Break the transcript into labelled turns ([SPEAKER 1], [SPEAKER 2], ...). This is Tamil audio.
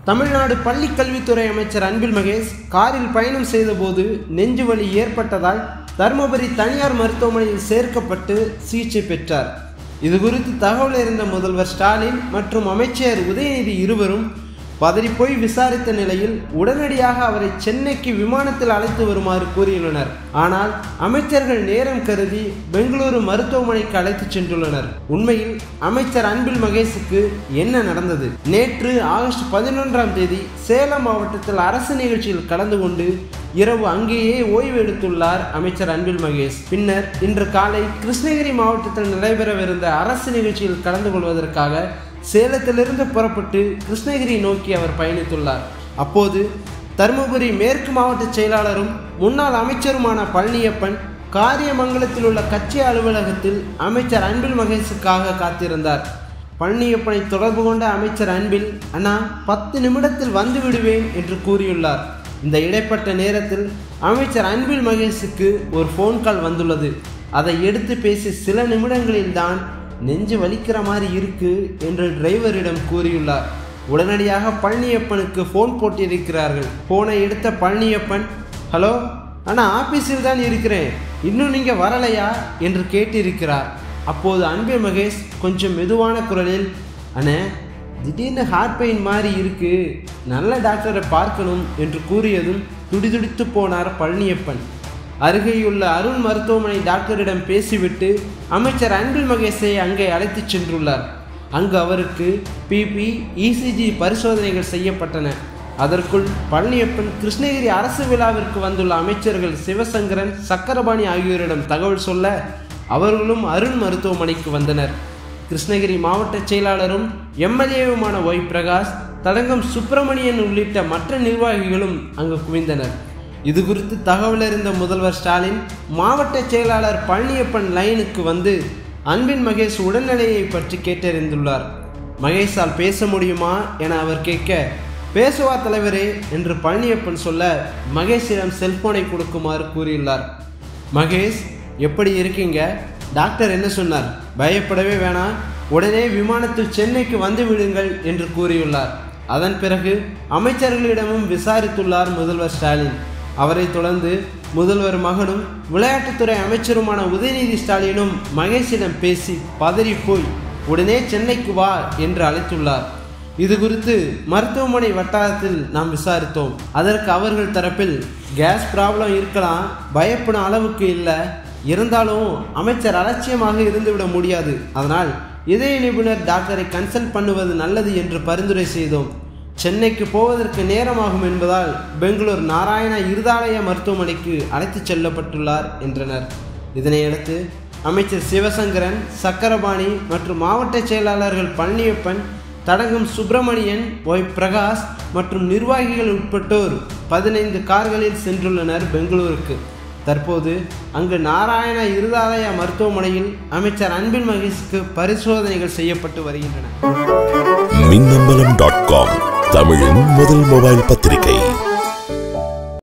[SPEAKER 1] தமிழ்நாடு பள்ளி கல்வித்துறை அமைச்சர் அன்பில் மகேஷ் காரில் பயணம் செய்தபோது நெஞ்சு வலி ஏற்பட்டதால் தருமபுரி தனியார் மருத்துவமனையில் சேர்க்கப்பட்டு சிகிச்சை பெற்றார் இது குறித்து தகவல் அறிந்த முதல்வர் ஸ்டாலின் மற்றும் அமைச்சர் உதயநிதி இருவரும் பதறிப்போய் விசாரித்த நிலையில் உடனடியாக அவரை சென்னைக்கு விமானத்தில் அழைத்து வருமாறு கூறியுள்ளனர் ஆனால் அமைச்சர்கள் நேரம் கருதி பெங்களூரு மருத்துவமனைக்கு அழைத்துச் சென்றுள்ளனர் உண்மையில் அமைச்சர் அன்பில் மகேஷுக்கு என்ன நடந்தது நேற்று ஆகஸ்ட் பதினொன்றாம் தேதி சேலம் மாவட்டத்தில் அரசு நிகழ்ச்சியில் கலந்து கொண்டு இரவு அங்கேயே ஓய்வு எடுத்துள்ளார் அமைச்சர் அன்பில் மகேஷ் பின்னர் இன்று காலை கிருஷ்ணகிரி மாவட்டத்தில் நடைபெறவிருந்த அரசு நிகழ்ச்சியில் கலந்து கொள்வதற்காக சேலத்திலிருந்து புறப்பட்டு கிருஷ்ணகிரி நோக்கி அவர் பயணித்துள்ளார் அப்போது தருமபுரி மேற்கு மாவட்ட செயலாளரும் முன்னாள் அமைச்சருமான பழனியப்பன் காரியமங்கலத்தில் உள்ள கட்சி அலுவலகத்தில் அமைச்சர் அன்பில் மகேஷுக்காக காத்திருந்தார் பழனியப்பனை தொடர்பு கொண்ட அமைச்சர் அன்பில் அண்ணா பத்து நிமிடத்தில் வந்து விடுவேன் என்று கூறியுள்ளார் இந்த இடைப்பட்ட நேரத்தில் அமைச்சர் அன்பில் மகேஷுக்கு ஒரு ஃபோன் கால் வந்துள்ளது அதை எடுத்து பேசி சில நிமிடங்களில்தான் நெஞ்சு வலிக்கிற மாதிரி இருக்கு என்று டிரைவரிடம் கூறியுள்ளார் உடனடியாக பழனியப்பனுக்கு ஃபோன் போட்டிருக்கிறார்கள் ஃபோனை எடுத்த பழனியப்பன் ஹலோ அண்ணா ஆஃபீஸில் தான் இருக்கிறேன் இன்னும் நீங்கள் வரலையா என்று கேட்டிருக்கிறார் அப்போது அன்பில் மகேஷ் கொஞ்சம் மெதுவான குரலில் அண்ணே திடீர்னு ஹார்ட் பெயின் மாதிரி இருக்கு நல்ல டாக்டரை பார்க்கணும் என்று கூறியதும் துடிதுடித்து போனார் பழனியப்பன் அருகேயுள்ள அருண் மருத்துவமனை டாக்டரிடம் பேசிவிட்டு அமைச்சர் அன்பில் மகேஷை அங்கே அழைத்துச் சென்றுள்ளார் அங்கு அவருக்கு பிபி இசிஜி பரிசோதனைகள் செய்யப்பட்டன அதற்குள் பழனியப்பன் கிருஷ்ணகிரி அரசு விழாவிற்கு வந்துள்ள அமைச்சர்கள் சிவசங்கரன் சக்கரபாணி ஆகியோரிடம் தகவல் சொல்ல அவர்களும் அருண் மருத்துவமனைக்கு வந்தனர் கிருஷ்ணகிரி மாவட்ட செயலாளரும் எம்எல்ஏவுமான ஒய் பிரகாஷ் தடங்கம் சுப்பிரமணியன் உள்ளிட்ட மற்ற நிர்வாகிகளும் அங்கு குவிந்தனர் இது குறித்து தகவல் அறிந்த முதல்வர் ஸ்டாலின் மாவட்ட செயலாளர் பழனியப்பன் லைனுக்கு வந்து அன்பின் மகேஷ் உடல்நிலையை பற்றி கேட்டறிந்துள்ளார் மகேஷால் பேச முடியுமா என அவர் கேட்க பேசுவா தலைவரே என்று பழனியப்பன் சொல்ல மகேஷிடம் செல்போனை கொடுக்குமாறு கூறியுள்ளார் மகேஷ் எப்படி இருக்கீங்க டாக்டர் என்ன சொன்னார் பயப்படவே வேணாம் உடனே விமானத்தில் சென்னைக்கு வந்து விடுங்கள் என்று கூறியுள்ளார் அதன் பிறகு அமைச்சர்களிடமும் விசாரித்துள்ளார் முதல்வர் ஸ்டாலின் அவரை தொடர்ந்து முதல்வர் மகனும் விளையாட்டுத்துறை அமைச்சருமான உதயநிதி ஸ்டாலினும் மகேஷிடம் பேசி பதறி போய் உடனே சென்னைக்கு வா என்று அழைத்துள்ளார் இது குறித்து மருத்துவமனை வட்டாரத்தில் நாம் விசாரித்தோம் அதற்கு அவர்கள் தரப்பில் கேஸ் ப்ராப்ளம் இருக்கலாம் பயப்படும் அளவுக்கு இல்லை இருந்தாலும் அமைச்சர் அலட்சியமாக இருந்துவிட முடியாது அதனால் இதய நிபுணர் டாக்டரை கன்சல்ட் பண்ணுவது நல்லது என்று பரிந்துரை செய்தோம் சென்னைக்கு போவதற்கு நேரமாகும் என்பதால் பெங்களூர் நாராயண இருதாலய மருத்துவமனைக்கு அழைத்துச் செல்லப்பட்டுள்ளார் என்றனர் இதனையடுத்து அமைச்சர் சிவசங்கரன் சக்கரபாணி மற்றும் மாவட்ட செயலாளர்கள் பழனியப்பன் தடங்கம் சுப்பிரமணியன் ஒய் பிரகாஷ் மற்றும் நிர்வாகிகள் உட்பட்டோர் பதினைந்து கார்களில் சென்றுள்ளனர் பெங்களூருக்கு தற்போது அங்கு நாராயண இருதாலய மருத்துவமனையில் அமைச்சர் அன்பில் மகேஷுக்கு பரிசோதனைகள் செய்யப்பட்டு வருகின்றன
[SPEAKER 2] மின்னம்பலம் டாட் காம் தமிழின் முதல் மொபைல் பத்திரிகை